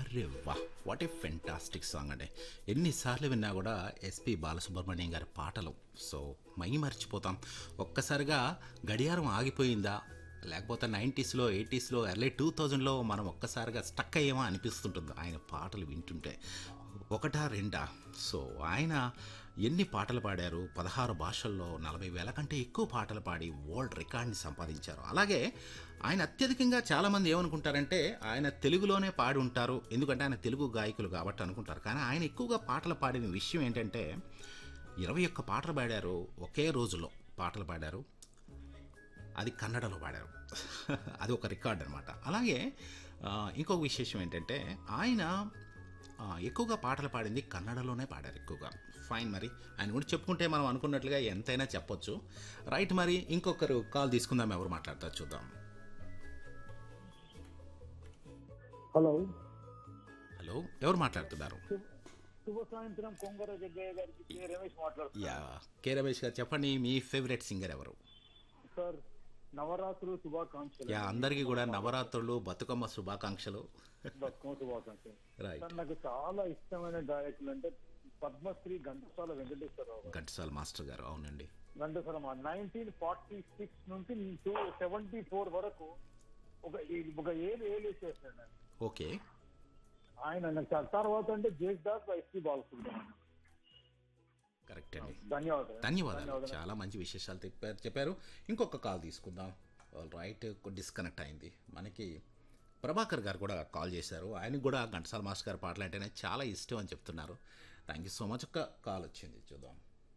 అరే వా what a fantastic song అండి ఎన్నిసార్లు విన్నా కూడా ఎస్పి బాలసుబ్రహ్మణ్యం గారి పాటలు సో మై మర్చిపోతాం ఒక్కసారిగా గడియారం ఆగిపోయిందా లేకపోతే నైంటీస్లో ఎయిటీస్లో ఎర్లీ టూ థౌజండ్లో మనం ఒక్కసారిగా స్టక్ అయ్యేమో అనిపిస్తుంటుంది ఆయన పాటలు వింటుంటే ఒకటా రెండా సో ఆయన ఎన్ని పాటలు పాడారు పదహారు భాషల్లో నలభై వేల కంటే ఎక్కువ పాటలు పాడి వరల్డ్ రికార్డ్ని సంపాదించారు అలాగే ఆయన అత్యధికంగా చాలామంది ఏమనుకుంటారంటే ఆయన తెలుగులోనే పాడి ఉంటారు ఎందుకంటే ఆయన తెలుగు గాయకులు కాబట్టి అనుకుంటారు కానీ ఆయన ఎక్కువగా పాటలు పాడిన విషయం ఏంటంటే ఇరవై ఒక్క పాటలు పాడారు ఒకే రోజులో పాటలు పాడారు అది కన్నడలో పాడారు అది ఒక రికార్డ్ అనమాట అలాగే ఆ, ఇంకొక విశేషం ఏంటంటే ఆయన ఆ, ఎక్కువగా పాటలు పాడింది కన్నడలోనే పాడారు ఎక్కువగా ఫైన్ మరి ఆయన గురించి చెప్పుకుంటే మనం అనుకున్నట్లుగా ఎంతైనా చెప్పొచ్చు రైట్ మరి ఇంకొకరు కాల్ తీసుకుందాం ఎవరు మాట్లాడతారు చూద్దాం హలో హలో ఎవరు మాట్లాడుతున్నారు శుభ సాయంత్రం కొంగర జగ్గయ్య గారికి కే. రమేష్ మాట్లాడుతున్నారు యా కే రమేష్ గారు చెప్పండి మీ ఫేవరెట్ సింగర్ ఎవరు సార్ నవరాత్రులు శుభాకాంక్షలు యా అందరికీ కూడా నవరాత్రులు బతుకమ్మ శుభాకాంక్షలు బతుకమ్మ శుభాకాంక్షలు రైట్ సార్ నాకు చాలా ఇష్టమైన గాయకులు అంటే పద్మశ్రీ ఘంటసాల వెంకటేశ్వరరావు గారు. ఘంటసాల మాస్టర్ గారు అవునండి ఘంటసాల నైన్టీన్ ఫార్టీ సిక్స్ నుంచి టూ సెవెంటీ ఫోర్ వరకు ఒక ఈ- ఒక ఏడు ఏళ్ళు చేశాడు ఆయన. ఓకే ఆయన నాకు చాలా తర్వాత అంటే జేస్దాస్ ఎస్పీ బాలసుబ్రహ్మణ్యం కరెక్ట్ అండి ధన్యవాదాలు ధన్యవాదాలు చాలా మంచి విశేషాలు చెప్పారు చెప్పారు ఇంకొక కాల్ తీసుకుందాం ఆల్ రైట్ డిస్కనెక్ట్ అయింది మనకి ప్రభాకర్ గారు కూడా కాల్ చేశారు ఆయనకు కూడా ఘంటసాల మాస్టర్ గారి పాటలు అంటేనే చాలా ఇష్టం అని చెప్తున్నారు థ్యాంక్ యూ సో మచ్ ఒక కాల్ వచ్చింది చూద్దాం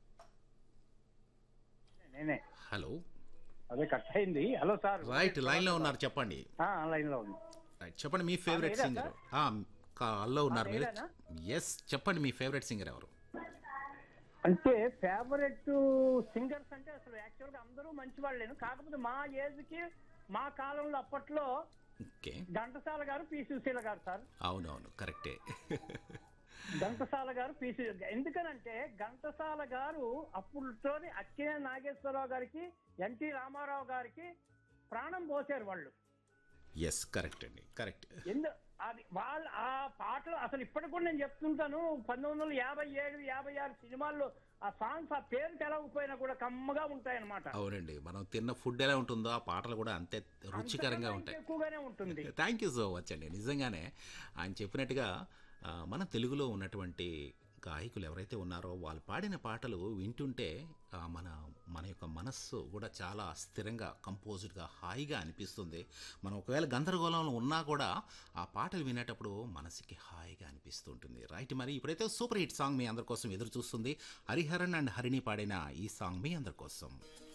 నేనే హలో అదే కట్ అయింది హలో సార్ రైట్ లైన్లో ఉన్నారు చెప్పండి లైన్ లో ఉంది రైట్ చెప్పండి మీ ఫేవరెట్ మీరా సింగర్ కాల్లో ఉన్నారు మీరు మీరేనా? ఎస్ చెప్పండి మీ ఫేవరెట్ సింగర్ ఎవరు అంటే ఫేవరెట్ సింగర్స్ అంటే అసలు యాక్చువల్ గా అందరూ మంచి వాళ్ళేను కాకపోతే మా ఏజ్ కి మా కాలంలో అప్పట్లో ఓకే ఘంటసాల గారు పి సుశీల గారు సార్ అవునవును కరెక్టే ఘంటసాల గారు పి సు- ఎందుకనంటే ఘంటసాల గారు అప్పుడుతోని అక్కినే నాగేశ్వరరావు గారికి ఎన్టీ రామారావు గారికి ప్రాణం పోసారు వాళ్ళు ఎస్ కరెక్ట్ అండి కరెక్ట్ ఎందు అది వాళ్ళ ఆ పాటలు అసలు ఇప్పటికి కూడా నేను చెప్తుంటాను పంతొమ్మిది వందల యాభై ఏడు యాభై ఆరు సినిమాల్లో ఆ సాంగ్స్ ఆ పేరు తెలవకపోయినా కూడా కమ్మగా ఉంటాయన్నమాట అవునండి మనం తిన్న ఫుడ్ ఎలా ఉంటుందో ఆ పాటలు కూడా అంతే రుచికరంగా ఉంటాయి ఎక్కువగానే ఉంటుంది థ్యాంక్ యూ సో మచ్ అండి నిజంగానే ఆయన చెప్పినట్టుగా ఆ, మన తెలుగులో ఉన్నటువంటి గాయకులు ఎవరైతే ఉన్నారో వాళ్ళు పాడిన పాటలు వింటుంటే ఆ, మన మన యొక్క మనస్సు కూడా చాలా స్థిరంగా కంపోజ్డ్గా హాయిగా అనిపిస్తుంది మనం ఒకవేళ గందరగోళంలో ఉన్నా కూడా ఆ పాటలు వినేటప్పుడు మనసుకి హాయిగా అనిపిస్తుంటుంది రైట్ మరి ఇప్పుడైతే సూపర్ హిట్ సాంగ్ మీ అందరి కోసం ఎదురు చూస్తుంది హరిహరన్ అండ్ హరిణి పాడిన ఈ సాంగ్ మీ అందరి కోసం